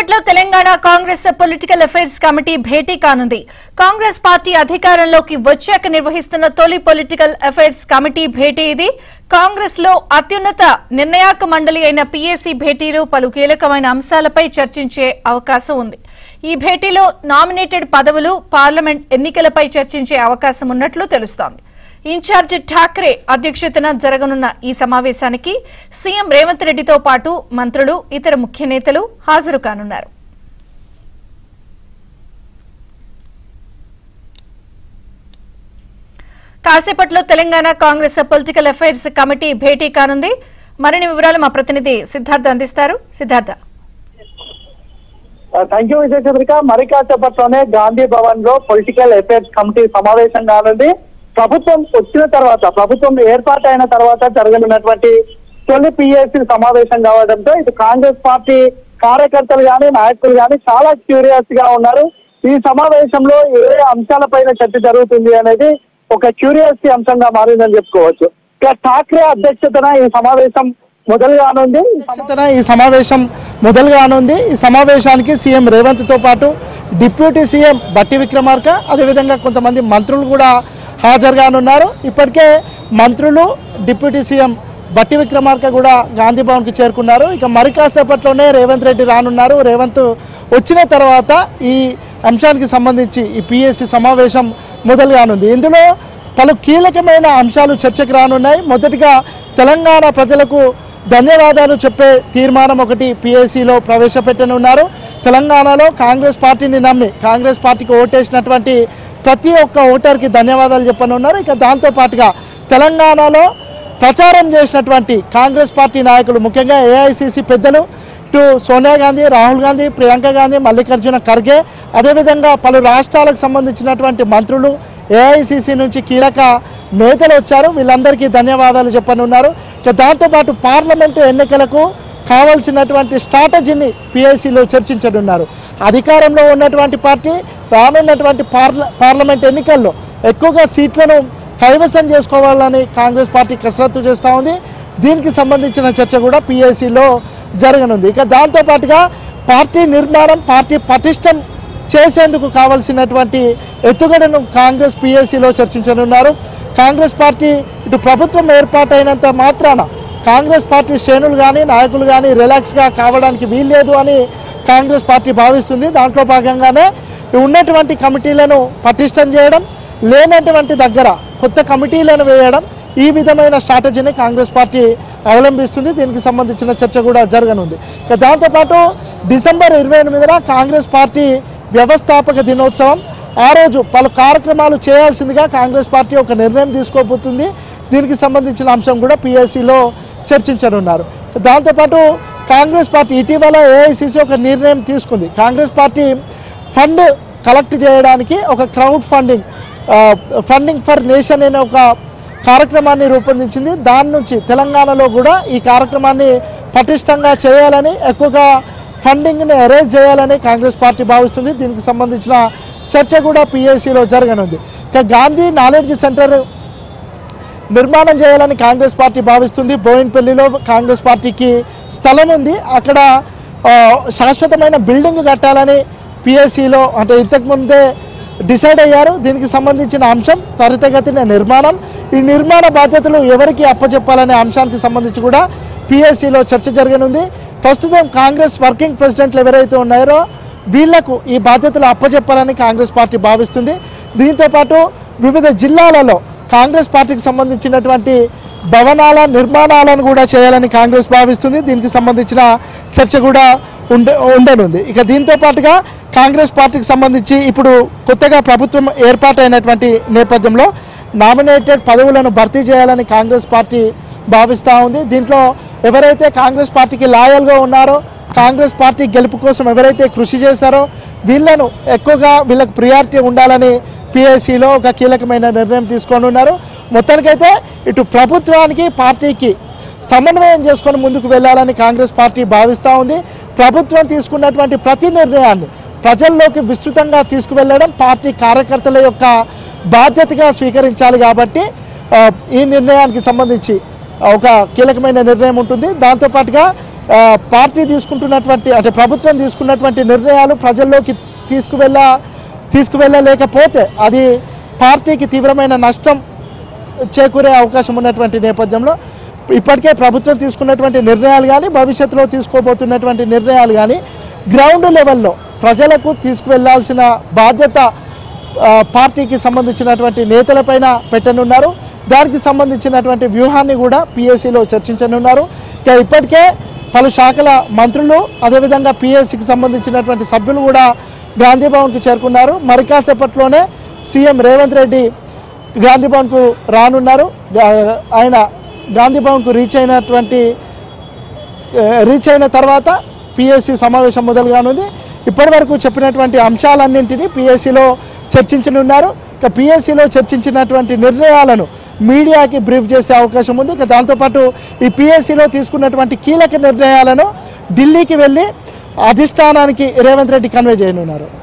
కాసేపట్లో Telangana Congress political affairs committee భేటీ కానుంది కాంగ్రెస్ పార్టీ అధికారంలోకి వచ్చాక నిర్వహిస్తున్న తొలి పొలిటికల్ అఫైర్స్ కమిటీ భేటీ ఇది కాంగ్రెస్ లో అత్యున్నత నిర్ణయాక మండలి అయిన పీఏసీ భేటీలో పలు కీలకమైన అంశాలపై చర్చించే అవకాశం ఉంది ఈ భేటీలో నామినేటెడ్ పదవులు పార్లమెంట్ ఎన్నికలపై చర్చించే అవకాశం ఉన్నట్లు తెలుస్తోంది ఇన్ఛార్జ్ ఠాక్రే అధ్యక్షతన జరగనున్న ఈ సమావేశానికి సీఎం రేవంత్ రెడ్డితో పాటు మంత్రులు ఇతర ముఖ్య నేతలు హాజరు కానున్నారు కాసేపట్లో Telangana Congress political affairs committee భేటీ కానుంది మరిన్ని వివరాలు మా ప్రతినిధి సిద్ధార్థ అందిస్తారు సిద్ధార్థ థ్యాంక్ యూ విజయ్ చంద్రిక మరి కాసేపట్లోనే గాంధీ భవన్ లో పొలిటికల్ అఫైర్స్ కమిటీ సమావేశం కానుంది ప్రభుత్వం వచ్చిన తర్వాత ప్రభుత్వం ఏర్పాటైన తర్వాత జరగనున్నటువంటి తొలి పిఎస్సి సమావేశం కావడంతో ఇటు కాంగ్రెస్ పార్టీ కార్యకర్తలు గాని నాయకులు గాని చాలా క్యూరియస్ గా ఉన్నారు ఈ సమావేశంలో ఏ అంశాలపైన చర్చ జరుగుతుంది అనేది ఒక క్యూరియాసిటీ అంశంగా మారిందని చెప్పుకోవచ్చు ఇక ఠాక్రే అధ్యక్షతన ఈ సమావేశం మొదలు కానుంది ఈ సమావేశం అధ్యక్షతన ఈ సమావేశం మొదలుగానుంది ఈ సమావేశానికి సీఎం రేవంత్తో పాటు డిప్యూటీ సీఎం బట్టి విక్రమార్క అదేవిధంగా కొంతమంది మంత్రులు కూడా హాజరుగానున్నారు ఇప్పటికే మంత్రులు డిప్యూటీ సీఎం బట్టి విక్రమార్క కూడా గాంధీ భవన్కి చేరుకున్నారు ఇక మరి కాసేపట్లోనే రేవంత్ రెడ్డి రానున్నారు రేవంత్ వచ్చిన తర్వాత ఈ అంశానికి సంబంధించి ఈ పిఎస్సి సమావేశం మొదలుగానుంది ఇందులో పలు కీలకమైన అంశాలు చర్చకు రానున్నాయి మొదటిగా తెలంగాణ ప్రజలకు ధన్యవాదాలు చెప్పే తీర్మానం ఒకటి పిఎస్సిలో ప్రవేశపెట్టనున్నారు తెలంగాణలో కాంగ్రెస్ పార్టీని నమ్మి కాంగ్రెస్ పార్టీకి ఓటేసినటువంటి ప్రతి ఒక్క ఓటర్కి ధన్యవాదాలు చెప్పనున్నారు ఇక దాంతో పాటుగా తెలంగాణలో ప్రచారం చేసినటువంటి కాంగ్రెస్ పార్టీ నాయకులు ముఖ్యంగా ఏఐసిసి పెద్దలు ఇటు సోనియా గాంధీ రాహుల్ గాంధీ ప్రియాంక గాంధీ మల్లికార్జున ఖర్గే అదేవిధంగా పలు రాష్ట్రాలకు సంబంధించినటువంటి మంత్రులు ఏఐసిసి నుంచి కీలక నేతలు వచ్చారు వీళ్ళందరికీ ధన్యవాదాలు చెప్పనున్నారు ఇక దాంతోపాటు పార్లమెంటు ఎన్నికలకు కావాల్సినటువంటి స్ట్రాటజీని పిఐసిలో చర్చించనున్నారు అధికారంలో ఉన్నటువంటి పార్టీ రానున్నటువంటి పార్ల పార్లమెంట్ ఎన్నికల్లో ఎక్కువగా సీట్లను కైవసం చేసుకోవాలని కాంగ్రెస్ పార్టీ కసరత్తు చేస్తూ ఉంది దీనికి సంబంధించిన చర్చ కూడా పిఐసిలో జరగనుంది ఇక దాంతోపాటుగా పార్టీ నిర్మాణం పార్టీ పటిష్టం చేసేందుకు కావలసినటువంటి ఎత్తుగడను కాంగ్రెస్ పిఎస్సిలో చర్చించనున్నారు కాంగ్రెస్ పార్టీ ఇటు ప్రభుత్వం ఏర్పాటైనంత మాత్రాన కాంగ్రెస్ పార్టీ శ్రేణులు కానీ నాయకులు కానీ రిలాక్స్గా కావడానికి వీల్లేదు అని కాంగ్రెస్ పార్టీ భావిస్తుంది దాంట్లో భాగంగానే ఉన్నటువంటి కమిటీలను పటిష్టం చేయడం లేనటువంటి దగ్గర కొత్త కమిటీలను వేయడం ఈ విధమైన స్ట్రాటజీని కాంగ్రెస్ పార్టీ అవలంబిస్తుంది దీనికి సంబంధించిన చర్చ కూడా జరగనుంది ఇక దాంతోపాటు డిసెంబర్ ఇరవై ఎనిమిదిన కాంగ్రెస్ పార్టీ వ్యవస్థాపక దినోత్సవం ఆ రోజు పలు కార్యక్రమాలు చేయాల్సిందిగా కాంగ్రెస్ పార్టీ ఒక నిర్ణయం తీసుకోబోతుంది దీనికి సంబంధించిన అంశం కూడా పిఎస్సిలో చర్చించనున్నారు దాంతోపాటు కాంగ్రెస్ పార్టీ ఇటీవల ఏఐసిసి ఒక నిర్ణయం తీసుకుంది కాంగ్రెస్ పార్టీ ఫండ్ కలెక్ట్ చేయడానికి ఒక క్రౌడ్ ఫండింగ్ ఆ, ఫండింగ్ ఫర్ నేషన్ అనే ఒక కార్యక్రమాన్ని రూపొందించింది దాని నుంచి తెలంగాణలో కూడా ఈ కార్యక్రమాన్ని పటిష్టంగా చేయాలని ఎక్కువగా ఫండింగ్ని అరేంజ్ చేయాలని కాంగ్రెస్ పార్టీ భావిస్తుంది దీనికి సంబంధించిన చర్చ కూడా పిఎస్సిలో జరగనుంది ఇక గాంధీ నాలెడ్జ్ సెంటర్ నిర్మాణం చేయాలని కాంగ్రెస్ పార్టీ భావిస్తుంది బోయిన్పల్లిలో కాంగ్రెస్ పార్టీకి స్థలం ఉంది అక్కడ ఆ, శాశ్వతమైన బిల్డింగ్ కట్టాలని పిఎస్సిలో అంటే ఇంతకుముందే డిసైడ్ అయ్యారు దీనికి సంబంధించిన అంశం త్వరితగతిన నిర్మాణం ఈ నిర్మాణ బాధ్యతలు ఎవరికి అప్పచెప్పాలనే అంశానికి సంబంధించి కూడా పిఎస్సిలో చర్చ జరగనుంది ప్రస్తుతం కాంగ్రెస్ వర్కింగ్ ప్రెసిడెంట్లు ఎవరైతే ఉన్నారో వీళ్లకు ఈ బాధ్యతలు అప్పచెప్పాలని కాంగ్రెస్ పార్టీ భావిస్తుంది దీంతోపాటు వివిధ జిల్లాలలో కాంగ్రెస్ పార్టీకి సంబంధించినటువంటి భవనాల నిర్మాణాలను కూడా చేయాలని కాంగ్రెస్ భావిస్తుంది దీనికి సంబంధించిన చర్చ కూడా ఉండే ఉండనుంది ఇక దీంతో పాటుగా కాంగ్రెస్ పార్టీకి సంబంధించి ఇప్పుడు కొత్తగా ప్రభుత్వం ఏర్పాటైనటువంటి నేపథ్యంలో నామినేటెడ్ పదవులను భర్తీ చేయాలని కాంగ్రెస్ పార్టీ భావిస్తూ ఉంది దీంట్లో ఎవరైతే కాంగ్రెస్ పార్టీకి లాయల్గా ఉన్నారో కాంగ్రెస్ పార్టీ గెలుపు కోసం ఎవరైతే కృషి చేశారో వీళ్ళను ఎక్కువగా వీళ్ళకి ప్రియారిటీ ఉండాలని పిఐసిలో ఒక కీలకమైన నిర్ణయం తీసుకొని ఉన్నారు మొత్తానికైతే ఇటు ప్రభుత్వానికి పార్టీకి సమన్వయం చేసుకొని ముందుకు వెళ్ళాలని కాంగ్రెస్ పార్టీ భావిస్తూ ఉంది ప్రభుత్వం తీసుకున్నటువంటి ప్రతి నిర్ణయాన్ని ప్రజల్లోకి విస్తృతంగా తీసుకువెళ్ళడం పార్టీ కార్యకర్తల యొక్క బాధ్యతగా స్వీకరించాలి కాబట్టి ఆ, ఈ నిర్ణయానికి సంబంధించి ఒక కీలకమైన నిర్ణయం ఉంటుంది దాంతోపాటుగా ఆ, పార్టీ తీసుకుంటున్నటువంటి అంటే ప్రభుత్వం తీసుకున్నటువంటి నిర్ణయాలు ప్రజల్లోకి తీసుకువెళ్ళ తీసుకువెళ్ళలేకపోతే అది పార్టీకి తీవ్రమైన నష్టం చేకూరే అవకాశం ఉన్నటువంటి నేపథ్యంలో ఇప్పటికే ప్రభుత్వం తీసుకున్నటువంటి నిర్ణయాలు కానీ భవిష్యత్తులో తీసుకోబోతున్నటువంటి నిర్ణయాలు కానీ గ్రౌండ్ లెవెల్లో ప్రజలకు తీసుకువెళ్లాల్సిన బాధ్యత ఆ, పార్టీకి సంబంధించినటువంటి నేతలపైన పెట్టనున్నారు దానికి సంబంధించినటువంటి వ్యూహాన్ని కూడా పిఎస్సిలో చర్చించనున్నారు ఇక ఇప్పటికే పలు శాఖల మంత్రులు అదేవిధంగా పిఎస్సికి సంబంధించినటువంటి సభ్యులు కూడా గాంధీ భవన్కు చేరుకున్నారు మరి కాసేపట్లోనే సీఎం రేవంత్ రెడ్డి గాంధీ భవన్కు రానున్నారు గా- ఆయన గాంధీ భవన్కు రీచ్ అయినటువంటి ఆ, రీచ్ అయిన తర్వాత పిఎస్సి సమావేశం మొదలు కానుంది ఇప్పటివరకు చెప్పినటువంటి అంశాలన్నింటినీ పిఎస్సిలో చర్చించనున్నారు ఇక పిఎస్సిలో చర్చించినటువంటి నిర్ణయాలను మీడియాకి బ్రీఫ్ చేసే అవకాశం ఉంది ఇక దాంతోపాటు ఈ పిఎస్సిలో తీసుకున్నటువంటి కీలక నిర్ణయాలను ఢిల్లీకి వెళ్ళి అధిష్టానానికి రేవంత్ రెడ్డి కన్వే చేయనున్నారు